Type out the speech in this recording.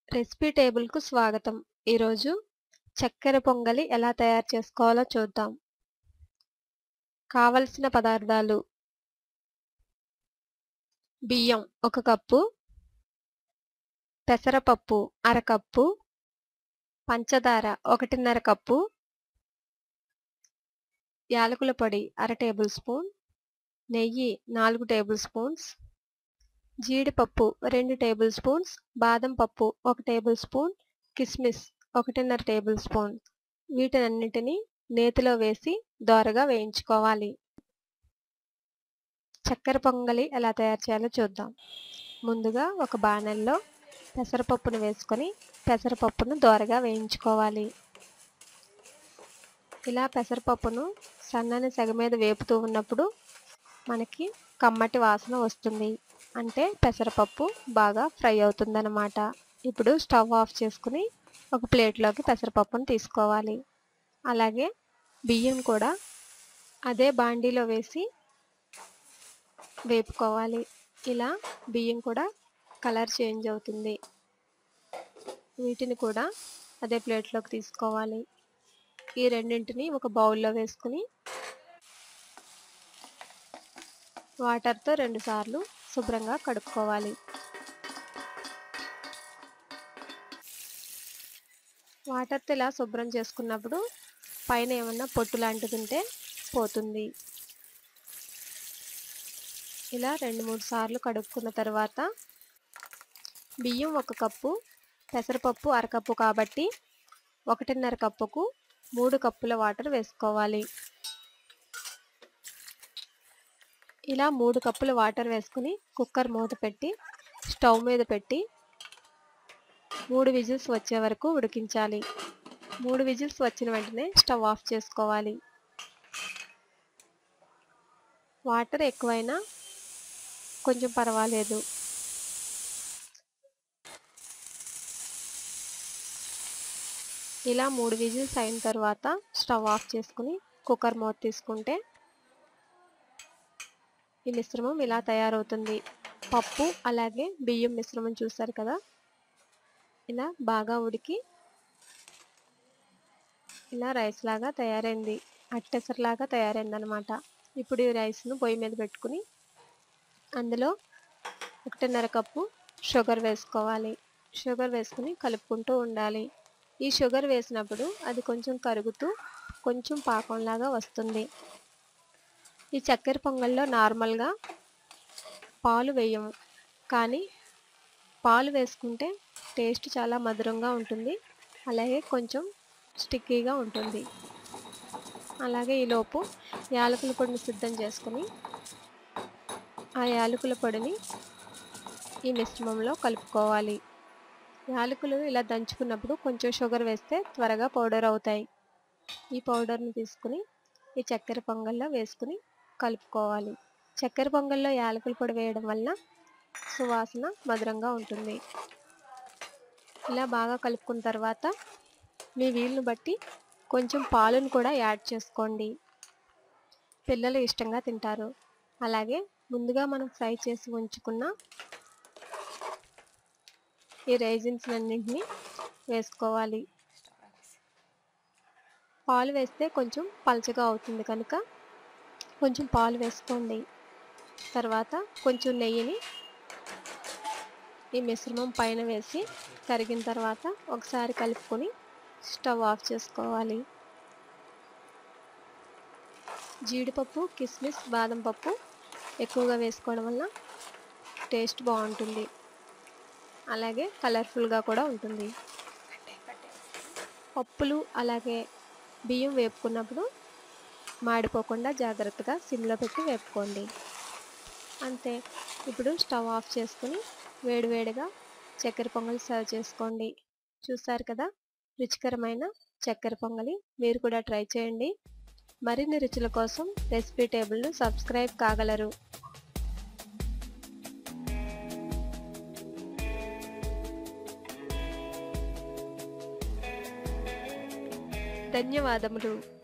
recipe టేబుల్కు స్వాగతం ఈరోజు చక్కెర పొంగలి ఎలా తయారు చేసుకోవాలో చూద్దాం కావలసిన పదార్థాలు బియ్యం ఒక కప్పు పెసరపప్పు అరకప్పు పంచదార ఒకటిన్నర కప్పు యాలకుల పొడి అర టేబుల్ స్పూన్ నెయ్యి నాలుగు టేబుల్ స్పూన్స్ జీడిపప్పు రెండు టేబుల్ స్పూన్స్ బాదం పప్పు ఒక టేబుల్ స్పూన్ కిస్మిస్ ఒకటిన్నర టేబుల్ స్పూన్ వీటన్నిటిని నేతిలో వేసి దోరగా వేయించుకోవాలి చక్కెర పొంగలి ఎలా తయారు చేయాలో చూద్దాం ముందుగా ఒక బాణల్లో పెసరపప్పును వేసుకొని పెసరపప్పును దోరగా వేయించుకోవాలి ఇలా పెసరపప్పును సన్నని సెగ మీద వేపుతూ ఉన్నప్పుడు మనకి కమ్మటి వాసన వస్తుంది అంటే పెసరపప్పు బాగా ఫ్రై అవుతుందన్నమాట ఇప్పుడు స్టవ్ ఆఫ్ చేసుకుని ఒక ప్లేట్లోకి పెసరపప్పును తీసుకోవాలి అలాగే బియ్యం కూడా అదే బాండీలో వేసి వేపుకోవాలి ఇలా బియ్యం కూడా కలర్ చేంజ్ అవుతుంది వీటిని కూడా అదే ప్లేట్లోకి తీసుకోవాలి ఈ రెండింటిని ఒక బౌల్లో వేసుకుని వాటర్తో రెండుసార్లు శుభ్రంగా కడుక్కోవాలి వాటర్తో ఇలా శుభ్రం చేసుకున్నప్పుడు పైన ఏమన్నా పొట్టు లాంటిది ఉంటే పోతుంది ఇలా రెండు మూడు సార్లు కడుక్కున్న తర్వాత బియ్యం ఒక కప్పు పెసరపప్పు అరకప్పు కాబట్టి ఒకటిన్నర కప్పుకు మూడు కప్పుల వాటర్ వేసుకోవాలి ఇలా మూడు కప్పుల వాటర్ వేసుకుని కుక్కర్ మూత పెట్టి స్టవ్ మీద పెట్టి మూడు విజిల్స్ వచ్చే వరకు ఉడికించాలి మూడు విజిల్స్ వచ్చిన వెంటనే స్టవ్ ఆఫ్ చేసుకోవాలి వాటర్ ఎక్కువైనా కొంచెం పర్వాలేదు ఇలా మూడు విజిల్స్ అయిన తర్వాత స్టవ్ ఆఫ్ చేసుకుని కుక్కర్ మూత తీసుకుంటే ఈ మిశ్రమం ఇలా తయారవుతుంది పప్పు అలాగే బియ్యం మిశ్రమం చూస్తారు కదా ఇలా బాగా ఉడికి ఇలా రైస్ లాగా తయారైంది అట్టెసరలాగా తయారైంది అనమాట ఇప్పుడు ఈ రైస్ను పొయ్యి మీద పెట్టుకుని అందులో ఒకటిన్నర కప్పు షుగర్ వేసుకోవాలి షుగర్ వేసుకుని కలుపుకుంటూ ఉండాలి ఈ షుగర్ వేసినప్పుడు అది కొంచెం కరుగుతూ కొంచెం పాకంలాగా వస్తుంది ఈ చక్కెర పొంగల్లో నార్మల్గా పాలు వేయము కానీ పాలు వేసుకుంటే టేస్ట్ చాలా మధురంగా ఉంటుంది అలాగే కొంచెం స్టిక్కీగా ఉంటుంది అలాగే ఈలోపు యాలకుల పొడిని సిద్ధం చేసుకుని ఆ యాలకుల పొడిని ఈ మిశ్రమంలో కలుపుకోవాలి యాలకులు ఇలా దంచుకున్నప్పుడు కొంచెం షుగర్ వేస్తే త్వరగా పౌడర్ అవుతాయి ఈ పౌడర్ని తీసుకుని ఈ చక్కెర పొంగల్లో వేసుకుని కలుపుకోవాలి చక్కెర పొంగల్లో యాలకుల పొడి వేయడం వల్ల సువాసన మధురంగా ఉంటుంది ఇలా బాగా కలుపుకున్న తర్వాత మీ వీలును బట్టి కొంచెం పాలను కూడా యాడ్ చేసుకోండి పిల్లలు ఇష్టంగా తింటారు అలాగే ముందుగా మనం ఫ్రై చేసి ఉంచుకున్న ఈ రైజిన్స్ అన్నింటినీ వేసుకోవాలి పాలు వేస్తే కొంచెం పలచగా అవుతుంది కనుక కొంచెం పాలు వేసుకోండి తర్వాత కొంచెం నెయ్యిని ఈ మిశ్రమం పైన వేసి కరిగిన తర్వాత ఒకసారి కలుపుకొని స్టవ్ ఆఫ్ చేసుకోవాలి జీడిపప్పు కిస్మిస్ బాదం పప్పు ఎక్కువగా వేసుకోవడం వల్ల టేస్ట్ బాగుంటుంది అలాగే కలర్ఫుల్గా కూడా ఉంటుంది పప్పులు అలాగే బియ్యం వేపుకున్నప్పుడు మాడిపోకుండా జాగ్రత్తగా సిమ్లో పెట్టి వేపుకోండి అంతే ఇప్పుడు స్టవ్ ఆఫ్ చేసుకుని వేడివేడిగా చక్కెర పొంగలి సర్వ్ చేసుకోండి చూస్తారు కదా రుచికరమైన చక్కెర పొంగలి మీరు కూడా ట్రై చేయండి మరిన్ని రుచుల కోసం రెసిపీ టేబుల్ను సబ్స్క్రైబ్ కాగలరు ధన్యవాదములు